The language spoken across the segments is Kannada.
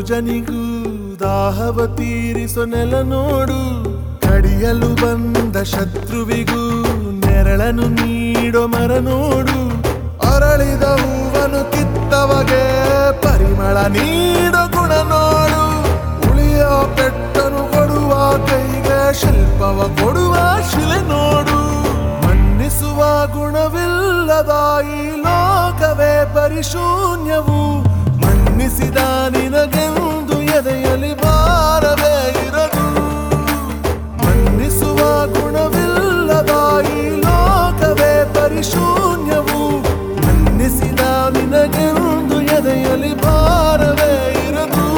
ಭೋಜನಿಗೂ ದಾಹವ ತೀರಿಸೋ ನೆಲ ನೋಡು ಕಡಿಯಲು ಬಂದ ಶತ್ರುವಿಗೂ ನೆರಳನ್ನು ನೀಡೋ ಮರ ನೋಡು ಅರಳಿದ ಹೂವನು ಕಿತ್ತವಗೆ ಪರಿಮಳ ನೀಡೋ ಗುಣ ನೋಡು ಉಳಿಯೋ ಪೆಟ್ಟನು ಕೊಡುವ ಕೈಗೆ ಶಿಲ್ಪವ ಕೊಡುವ ಶಿಲೆ ನೋಡು ಮನ್ನಿಸುವ ಗುಣವಿಲ್ಲದ ಈ ಲೋಕವೇ ಪರಿಶೂನ್ಯವು ಮನ್ನಿಸಿದ ನಿನಗೆಂದು ಎದೆಯಲಿ ಭಾರವೇ ಇರದು ಮನ್ನಿಸುವ ಗುಣವಿಲ್ಲದ ಈ ಲೋಕವೇ ಪರಿಶೂನ್ಯವು ಮನ್ನಿಸಿದ ನಿನಗೆಂದು ಎದೆಯಲಿ ಭಾರವೇ ಇರದು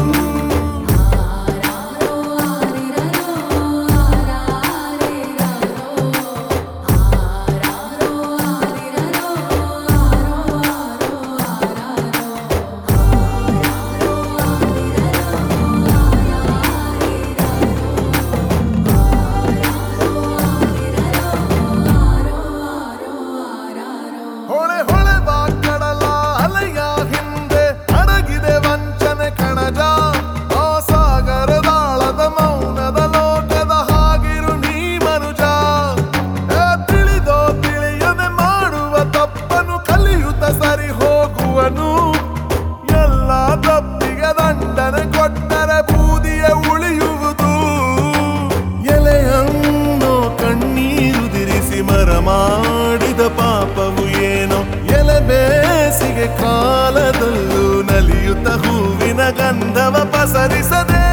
ಹೊಳೆ ಹೊಳೆ ಬಾ ಕಡಲ ಅಲೆಯ ಹಿಂದೆ ಅಡಗಿದೆ ವಂಚನೆ ಕಣಜ ಆ ಸಾಗರದಾಳದ ಮೌನದ ಲೋಕದ ಹಾಗಿರು ನೀ ಮನುಜ ಏ ತಿಳಿದೋ ತಿಳಿಯದೆ ಮಾಡುವ ತಪ್ಪನು ಕಲಿಯುತ್ತ ಸರಿ ಹೋಗುವನು ಎಲ್ಲ ತಪ್ಪಿಗೆ ದಂಡನೆ ಕೊಟ್ಟರೆ ಬೂದಿಯ ಉಳಿಯುವುದು ಎಲೆಯನ್ನು ಕಣ್ಣೀರು ದಿರಿಸಿ ಮರ ಮಾಡಿದ ಪಾಪವು ಏನೋ ಎಲೆ ಬೇಸಿಗೆ ಕಾಲದಲ್ಲೂ ನಲಿಯುತ್ತ ಹೂವಿನ ಗಂಧವ ಪಸರಿಸದೆ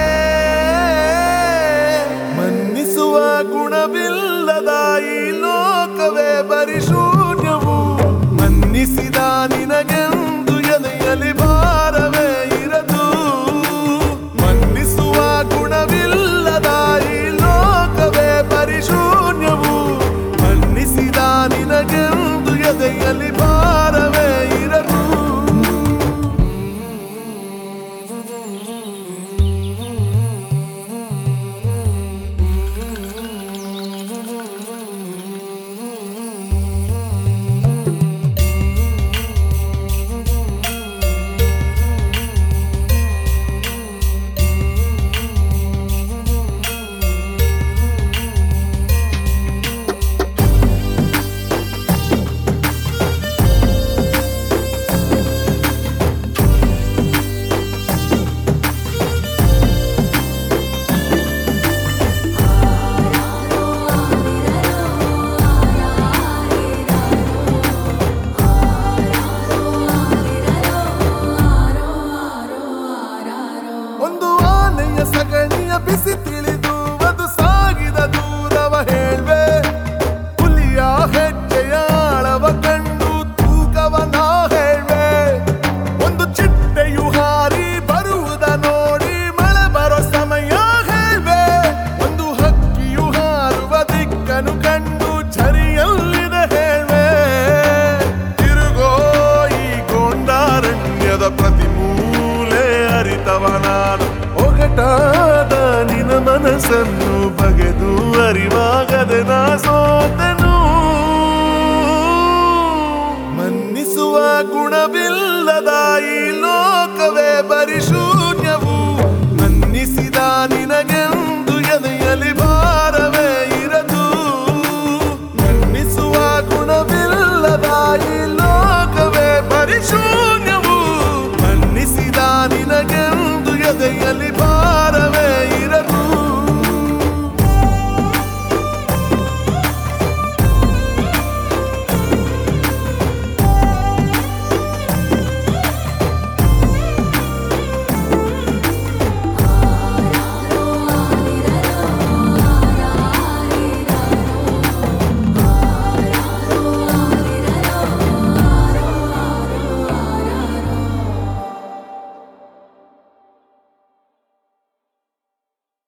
ಮನ್ನಿಸುವ ಗುಣವಿಲ್ಲದ ಈ ಲೋಕವೇ ಪರಿಶೂನ್ಯವು ಮನ್ನಿಸಿದ ನಿನಗೆಂದು ಎದೆಯಲಿ ಭಾರವೇ ಇರದು ಮನ್ನಿಸುವ ಗುಣವಿಲ್ಲದ ಈ ಲೋಕವೇ ಪರಿಶೂನ್ಯವು ಮನ್ನಿಸಿದ ನಿನಗೆಂದು ಎದೆಯಲಿ ಭಾರವೇ ಇರದು ಒಂದು ಆನೆಯ ಸಗಣಿಯ ಬಿಸಿ ತಿಳಿದು ಅದು ಸಾಗಿದ ದೂರವ ಹೇಳ್ವೆ ಹುಲಿಯ ಹೆಜ್ಜೆಯ ಆಳವ ಕಂಡು ತೂಕವ ನಾ ಹೇಳ್ವೆ ಒಂದು ಚಿಟ್ಟೆಯು ಹಾರಿ ಬರುವುದ ನೋಡಿ ಮಳೆ ಬರೋ ಸಮಯ ಹೇಳ್ವೆ ಒಂದು ಹಕ್ಕಿಯು ಹಾರುವ ದಿಕ್ಕನು ಕಂಡು ಝರಿಯಲ್ಲಿದೆ ಹೇಳ್ವೆ ತಿರುಗೋ ಈ ಗೊಂಡಾರಣ್ಯದ ಪ್ರತಿ ಮೂಲೆ ಅರಿತವ ನಾನು ಒಗಟಾದ ನಿನ ಮನಸ್ಸನ್ನು ಬಗೆದು ಅರಿವಾಗದೆ ನಾ ಸೋತನು ಮನ್ನಿಸುವ ಗುಣವಿಲ್ಲದ ಈ ಲೋಕವೇ ಪರಿಶೂನ್ಯವು ಮನ್ನಿಸಿದ ನಿನಗೆಂದು ಎದೆಯಲಿ ಭಾರವೇ ಇರದು ಮನ್ನಿಸುವ ಗುಣವಿಲ್ಲದ ಈ ಲೋಕವೇ ಪರಿಶೂನ್ಯವು ಮನ್ನಿಸಿದ ನಿನಗೆಂದು ಎದೆಯಲಿ ಭಾರ